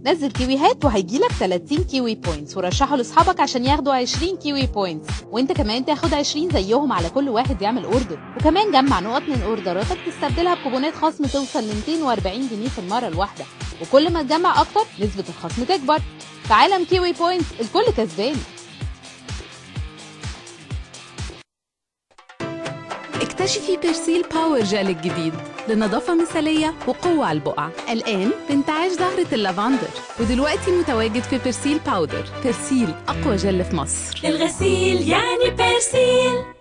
نزل كيويهات وهيجيلك 30 كيوي بوينتس ورشحه لاصحابك عشان ياخدوا 20 كيوي بوينتس وانت كمان تاخد 20 زيهم على كل واحد يعمل اوردر وكمان جمع نقط من اوردراتك تستبدلها بكوبونات خصم توصل ل 240 جنيه في المره الواحده وكل ما تجمع اكتر نسبه الخصم تكبر في عالم كيوي بوينتس الكل كسبان اكتشفي بيرسيل باور جيل الجديد لنظافة مثالية وقوة على البقع الآن بانتعاش زهرة اللافندر ودلوقتي متواجد في بيرسيل باودر بيرسيل أقوى جل في مصر الغسيل يعني بيرسيل